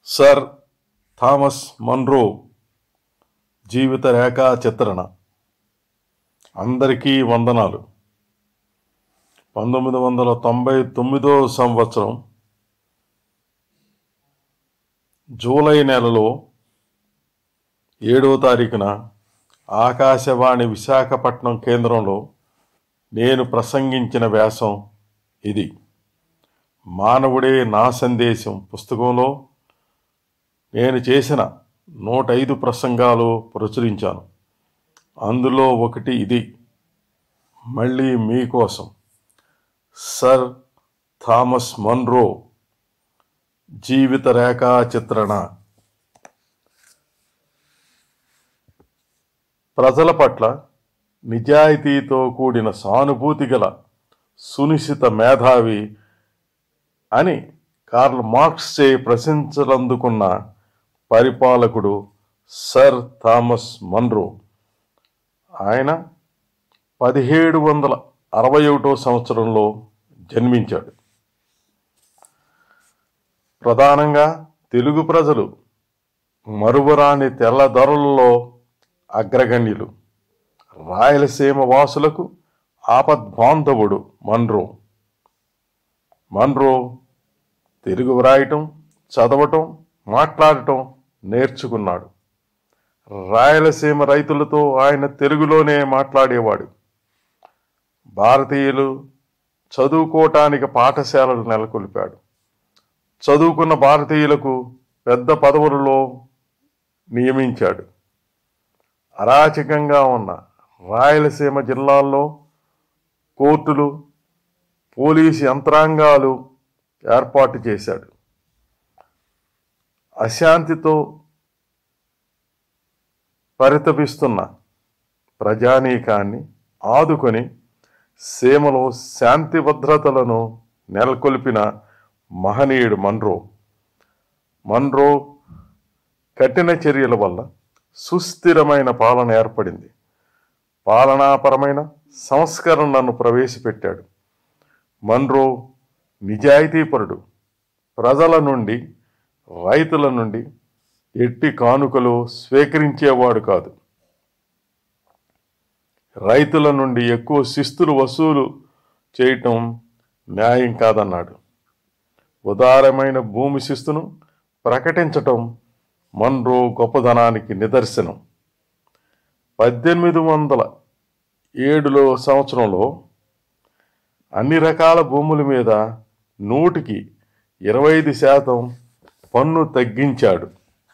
sir Thomas Munro జీవిత రేఖా చిత్రణ అందరికీ వందనాలు పంతొమ్మిది వందల తొంభై తొమ్మిదో సంవత్సరం జూలై నెలలో ఏడవ తారీఖున ఆకాశవాణి విశాఖపట్నం కేంద్రంలో నేను ప్రసంగించిన వ్యాసం ఇది మానవుడే నా సందేశం పుస్తకంలో నేను చేసిన నూట ఐదు ప్రసంగాలు ప్రచురించాను అందులో ఒకటి ఇది మళ్ళీ మీకోసం సర్ థామస్ మన్రో జీవిత రేఖా చిత్రణ ప్రజల పట్ల నిజాయితీతో కూడిన సానుభూతి గల సునిశ్చిత మేధావి అని కార్ల్ మార్క్స్ చే ప్రశంసలందుకున్న పరిపాలకుడు సర్ థామస్ మన్రో ఆయన పదిహేడు వందల అరవై ఒకటో సంవత్సరంలో జన్మించాడు ప్రధానంగా తెలుగు ప్రజలు మరువరాని తెల్లదొరలలో అగ్రగణ్యులు రాయలసీమ వాసులకు ఆపద్బాంధవుడు మన్రో మన్రో తెలుగు వ్రాయటం చదవటం మాట్లాడటం నేర్చుకున్నాడు రాయలసీమ రైతులతో ఆయన తెలుగులోనే మాట్లాడేవాడు భారతీయులు చదువుకోవటానికి పాఠశాలలు నెలకొల్పాడు చదువుకున్న భారతీయులకు పెద్ద పదవులలో నియమించాడు అరాచకంగా ఉన్న రాయలసీమ జిల్లాల్లో కోర్టులు పోలీసు యంత్రాంగాలు ఏర్పాటు చేశాడు అశాంతితో పరితపిస్తున్న ప్రజానీకాన్ని ఆదుకొని సీమలో శాంతి భద్రతలను నెలకొల్పిన మహనీయుడు మన్రో మన్రో కఠిన చర్యల వల్ల సుస్థిరమైన పాలన ఏర్పడింది పాలనాపరమైన సంస్కరణలను ప్రవేశపెట్టాడు మన్రో నిజాయితీపరుడు ప్రజల నుండి రైతుల నుండి ఎట్టి కానుకలు స్వీకరించేవాడు కాదు రైతుల నుండి ఎక్కువ శిస్తులు వసూలు చేయటం న్యాయం కాదన్నాడు ఉదారమైన భూమి శిస్తును ప్రకటించటం మన్రో గొప్పదనానికి నిదర్శనం పద్దెనిమిది వందల ఏడులో సంవత్సరంలో అన్ని రకాల భూముల మీద నూటికి ఇరవై ఐదు శాతం పన్ను తగ్గించాడు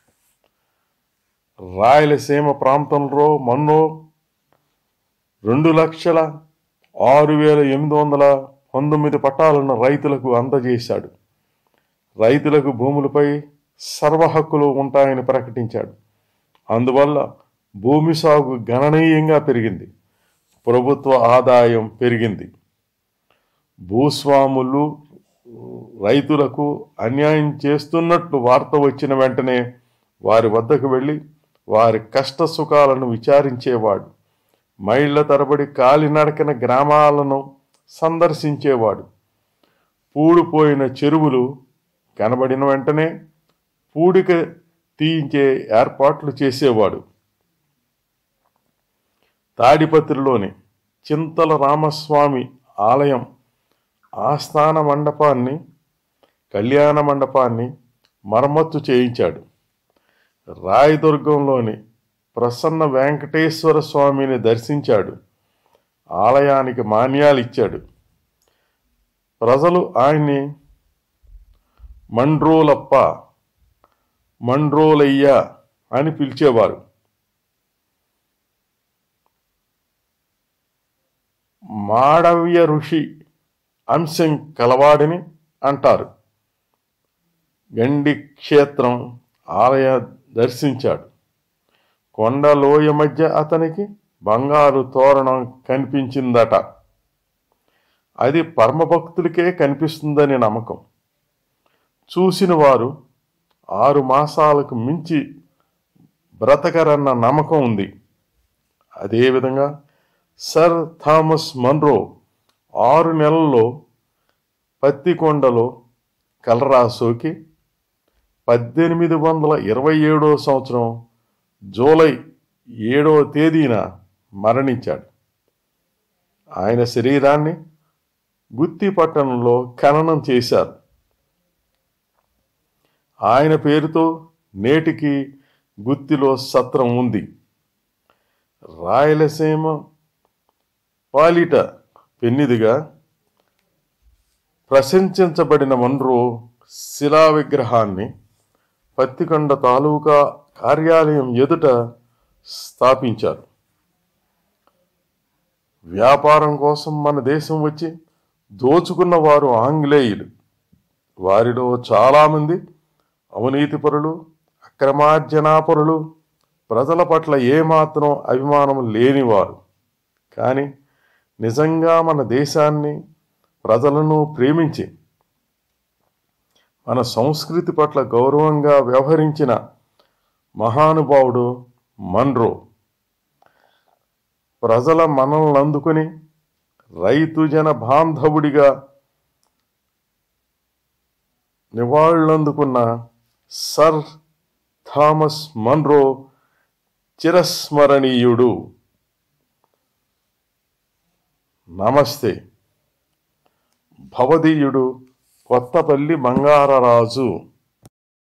రాయలసీమ ప్రాంతంలో మన్నో రెండు లక్షల ఆరు వేల ఎనిమిది వందల పంతొమ్మిది పట్టాలను రైతులకు అందజేశాడు రైతులకు భూములపై సర్వ హక్కులు ఉంటాయని ప్రకటించాడు అందువల్ల భూమి సాగు గణనీయంగా పెరిగింది ప్రభుత్వ ఆదాయం పెరిగింది భూస్వాములు రైతులకు అన్యాయం చేస్తున్నట్లు వార్త వచ్చిన వెంటనే వారి వద్దకు వెళ్ళి వారి కష్ట సుఖాలను విచారించేవాడు మైళ్ళ తరబడి కాలినడకన గ్రామాలను సందర్శించేవాడు పూడిపోయిన చెరువులు కనబడిన వెంటనే పూడిక తీయించే ఏర్పాట్లు చేసేవాడు తాడిపత్రిలోని చింతల రామస్వామి ఆలయం ఆస్థాన మండపాన్ని కళ్యాణ మండపాన్ని మరమ్మత్తు చేయించాడు రాయదుర్గంలోని ప్రసన్న వెంకటేశ్వర స్వామిని దర్శించాడు ఆలయానికి మాన్యాలు ఇచ్చాడు ప్రజలు ఆయన్ని మండ్రోలప్ప మండ్రోలయ్య అని పిలిచేవారు మాడవ్య ఋషి అంశం కలవాడిని అంటారు గండి క్షేత్రం ఆలయ దర్శించాడు కొండ లోయ మధ్య అతనికి బంగారు తోరణం కనిపించిందట అది పరమభక్తులకే కనిపిస్తుందని నమ్మకం చూసిన వారు ఆరు మాసాలకు మించి బ్రతకరన్న నమ్మకం ఉంది అదేవిధంగా సర్ థామస్ మన్రో ఆరు నెలల్లో పత్తికొండలో కలరా సోకి పద్దెనిమిది వందల ఇరవై ఏడో సంవత్సరం జూలై ఏడవ తేదీన మరణించాడు ఆయన శరీరాన్ని గుత్తి పట్టణంలో ఖననం చేశారు ఆయన పేరుతో నేటికి గుత్తిలో సత్రం ఉంది రాయలసీమ పాలిట పెన్నిదిగా ప్రశంసించబడిన మన్రో శిలా విగ్రహాన్ని పత్తికొండ తాలూకా కార్యాలయం ఎదుట స్థాపించారు వ్యాపారం కోసం మన దేశం వచ్చి దోచుకున్న వారు ఆంగ్లేయులు వారిలో చాలామంది అవినీతిపరులు అక్రమార్జనాపరులు ప్రజల పట్ల ఏమాత్రం అభిమానం లేనివారు కానీ నిజంగా మన దేశాన్ని ప్రజలను ప్రేమించి మన సంస్కృతి పట్ల గౌరవంగా వ్యవహరించిన మహానుభావుడు మన్రో ప్రజల మనల్ని అందుకుని రైతు జన బాంధవుడిగా నివాళులందుకున్న సర్ థామస్ మన్రో చిరస్మరణీయుడు నమస్తే భవదీయుడు కొత్తపల్లి బంగారరాజు